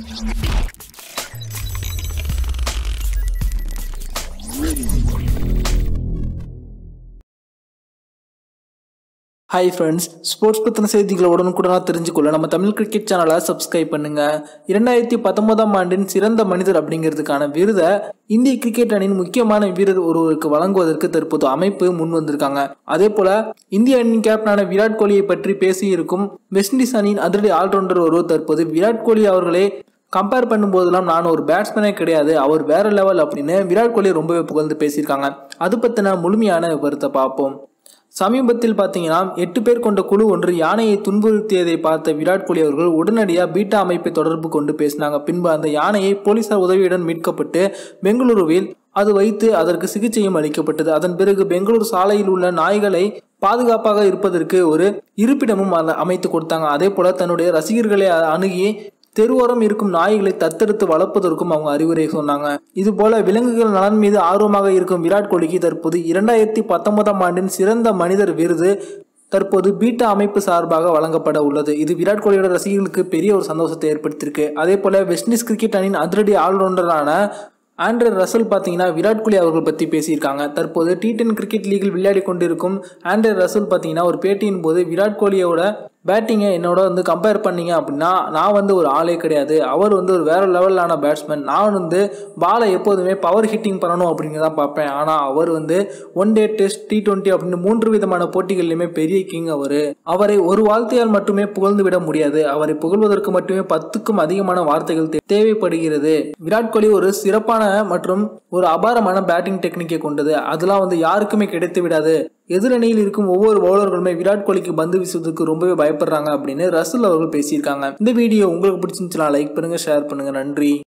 hi friends sports பற்றின செய்திகளை உடனுக்குடனாக தெரிஞ்சுக்கொள்ள நம்ம தமிழ் கிரிக்கெட் சேனலை சப்ஸ்கிரைப் பண்ணுங்க இரண்டாயிரத்தி பத்தொன்பதாம் ஆண்டின் சிறந்த மனிதர் அப்படிங்கிறதுக்கான விருதை இந்திய கிரிக்கெட் அணியின் முக்கியமான வீரர் ஒருவருக்கு வழங்குவதற்கு தற்போது அமைப்பு முன் வந்திருக்காங்க அதே போல இந்திய அணியின் கேப்டனான விராட் கோலியை பற்றி பேசியிருக்கும் வெஸ்ட் இண்டீஸ் அணியின் அதிரடி ஆல்ரவுண்டர் ஒருவர் தற்போது விராட் கோலி அவர்களே கம்பேர் பண்ணும்போதெல்லாம் நான் ஒரு பேட்ஸ்மேனே கிடையாது அவர் வேற லெவல் அப்படின்னு விராட் கோலி ரொம்பவே புகழ்ந்து பேசியிருக்காங்க அது பற்றின முழுமையான விவரத்தை பார்ப்போம் சமீபத்தில் பார்த்தீங்கன்னா எட்டு பேர் கொண்ட குழு ஒன்று யானையை துன்புறுத்தியதை பார்த்த விராட் கோலி அவர்கள் உடனடியாக பீட்டா அமைப்பை தொடர்பு கொண்டு பேசினாங்க பின்பு அந்த யானையை போலீசார் உதவியுடன் மீட்கப்பட்டு பெங்களூருவில் அது வைத்து அதற்கு சிகிச்சையும் அளிக்கப்பட்டது அதன் பிறகு பெங்களூரு சாலையில் உள்ள நாய்களை பாதுகாப்பாக இருப்பதற்கு ஒரு இருப்பிடமும் அத- அமைத்து கொடுத்தாங்க அதே போல தன்னுடைய ரசிகர்களை அ- அணுகி தெருவோரம் இருக்கும் நாய்களை தத்தெடுத்து வளர்ப்பதற்கும் அவங்க அறிவுரை சொன்னாங்க இது போல விலங்குகள் நலன் மீது ஆர்வமாக இருக்கும் விராட் கோலிக்கு தற்போது இரண்டாயிரத்தி பத்தொன்பதாம் ஆண்டின் சிறந்த மனிதர் விருது தற்போது பீட்டா அமைப்பு சார்பாக வழங்கப்பட உள்ளது இது விராட் கோலியோட ரசிகர்களுக்கு பெரிய ஒரு சந்தோஷத்தை ஏற்படுத்தியிருக்கு அதே போல வெஸ்ட் இண்டீஸ் கிரிக்கெட் அணியின் அதிரடி ஆல்ரவுண்டரான ஆண்ட்ரே ரசல் பார்த்தீங்கன்னா விராட் கோலி அவர்கள் பற்றி பேசியிருக்காங்க தற்போது டி டென் கிரிக்கெட் லீகில் விளையாடி கொண்டிருக்கும் ஆண்ட்ரே ரசல் பார்த்தீங்கன்னா ஒரு பேட்டியின் போது விராட் கோலியோட பேட்டிங்கை என்னோட வந்து கம்பேர் பண்ணீங்க அப்படின்னா நான் வந்து ஒரு ஆளே கிடையாது அவர் வந்து ஒரு வேற லெவலான பேட்ஸ்மேன் நான் வந்து பாலை எப்போதுமே பவர் ஹிட்டிங் பண்ணணும் அப்படிங்கிறத பார்ப்பேன் ஆனால் அவர் வந்து one day test T twenty அப்படின்னு மூன்று விதமான போட்டிகள்லையுமே பெரிய கிங் அவர் அவரை ஒரு வார்த்தையால் மட்டுமே புகழ்ந்து விட முடியாது அவரை புகழ்வதற்கு மட்டுமே பத்துக்கும் அதிகமான வார்த்தைகள் தே- தேவைப்படுகிறது விராட் கோலி ஒரு சிறப்பான மற்றும் ஒரு அபாரமான பேட்டிங் டெக்னிக்கை கொண்டது அதெல்லாம் வந்து யாருக்குமே கிடைத்து விடாது எதிரணியில் இருக்கும் ஒவ்வொரு பவுலர்களுமே விராட் கோலிக்கு பந்து வீசுவதற்கு ரொம்பவே பயப்படுறாங்க அப்படின்னு ரசல் அவர்கள் பேசியிருக்காங்க இந்த வீடியோ உங்களுக்கு பிடிச்சிருந்துச்சுன்னா லைக் பண்ணுங்க ஷேர் பண்ணுங்க நன்றி